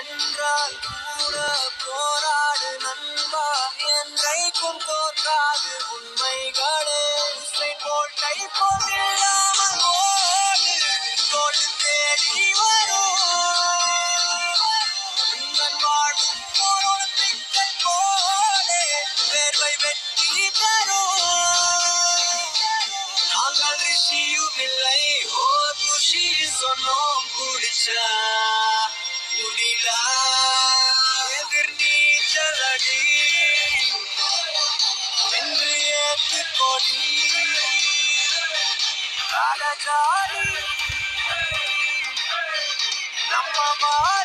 என்றால் கூட போராடு நண்பா என்றைக்கும் தோற்றாது உண்மைகளே உசைன் போல்ட்டை போல்லாமல் ஓடு கோடு தேடி வரும் உங்கள் வாழும் போர் ஒலிம்பிக்கை போலே வேர்வை வெற்றி தரும் நாங்கள் ரிஷியும் இல்லை ஓ குஷி சொன்னோம் குடிச்சா குடிலா எதிர் நீச்சலடி என்று ஏத்து கொடி ராஜாடி நம்ம மா